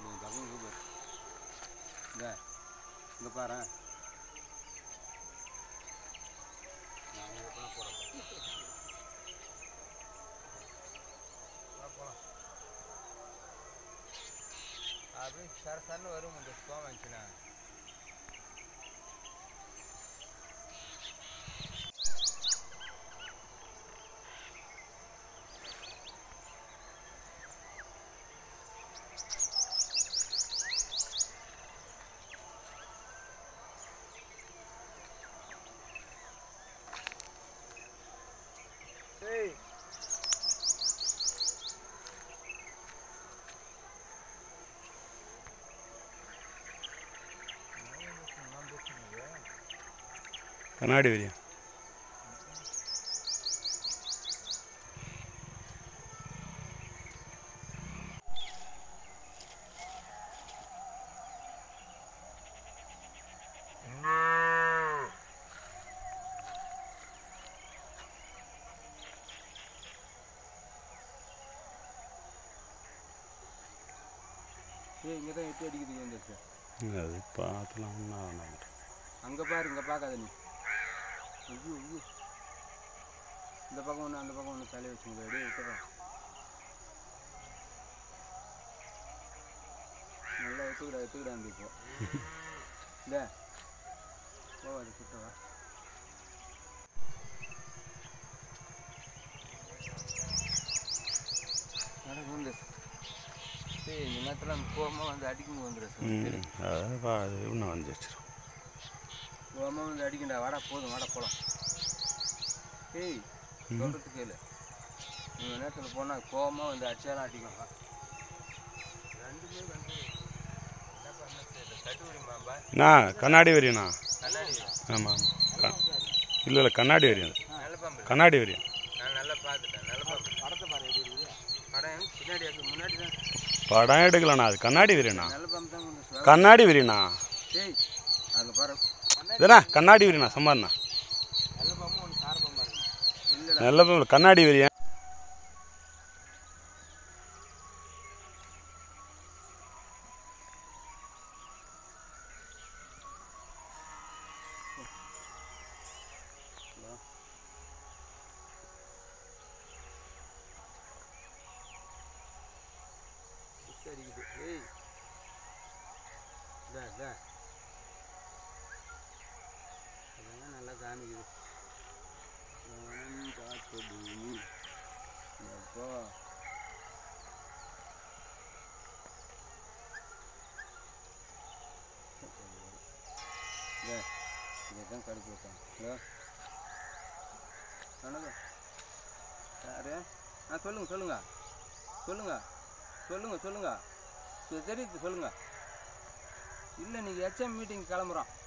பக்கம் கூப்பிடு இந்த இங்கே பாரு நான் இங்கே போனால் போகிறேன் அப்படியே சர சரன்னு வரும் இந்த கோவம் வந்துச்சுன்னா ஏய் கண்ணாடி விரியா ஏய் இங்கே தான் எட்டி அடிக்குது வந்துருச்சு அது பார்த்துலாம் ஒன்றும் வேணாம் அங்கே பாரு இங்கே பார்க்காத நீ ஐயோ ஐயோ இந்த பக்கம் ஒன்று அந்த பக்கம் ஒன்று தலையை வச்சுங்க அப்படியே விட்டுறா நல்லா எடுத்துக்கிடா எடுத்துக்கிடா அந்த இப்போ இல்லை போவாது சுத்தவா நடக்கு வந்து ஏய் இந்த நேரத்தில் கோவமாக வந்து அடிக்கும் வந்துடும் சார் ம் அது பா அது இன்னும் வந்து வச்சிரும் கோவமாக வந்து அடிக்கண்டா வாடா போதும் வாடா போகலாம் ஏய் சொல்கிறது கேளு இந்த நேரத்தில் போனால் கோவமாக வந்து அடிச்சாலும் அடிக்கும் வா. ரெண்டுமே வந்து என்ன பண்ண தெரியல தட்டு விடுமாம்பா நான் கண்ணாடி வரியாண்ணா கண்ணாடி ஆமாம் ஆமாம் இல்லை இல்லை கண்ணாடி வரியம் நல்ல பாம்பு கண்ணாடி வரியம் நான் நல்லா பார்த்துட்டேன் நல்ல பாம்பு படத்தை பாரு எப்படி இருக்குது படம் பின்னாடி இருக்கு முன்னாடி தான் படம் எடுக்கலண்ணா அது கண்ணாடி வரியண்ணா நல்ல பம்பு தான் கொஞ்சம் slow. கண்ணாடி வரியண்ணா ஏய் அங்கே பாரு இதுண்ணா கண்ணாடி வரியண்ணா சம்பாருண்ணா நல்ல பம்பு ஒன்று சார பம்பா இருக்கு இல்லைடா நல்ல பக்கம் கண்ணாடி வரியம் சுத்தி அடிக்குது ஏய் இதா இதா அதான் நல்லா காமிக்குது வானம் காற்று பூமி எப்போ இதா இதான் கடுப்பு வைப்பாங்க இதோ வணக்கம் யாரு ஆ சொல்லுங்க சொல்லுங்க சொல்லுங்க சொல்லுங்க சொல்லுங்க சரி தெரியுது சொல்லுங்க இல்லை நீங்கள் ஹெச்எம் மீட்டிங் கிளம்புறோம்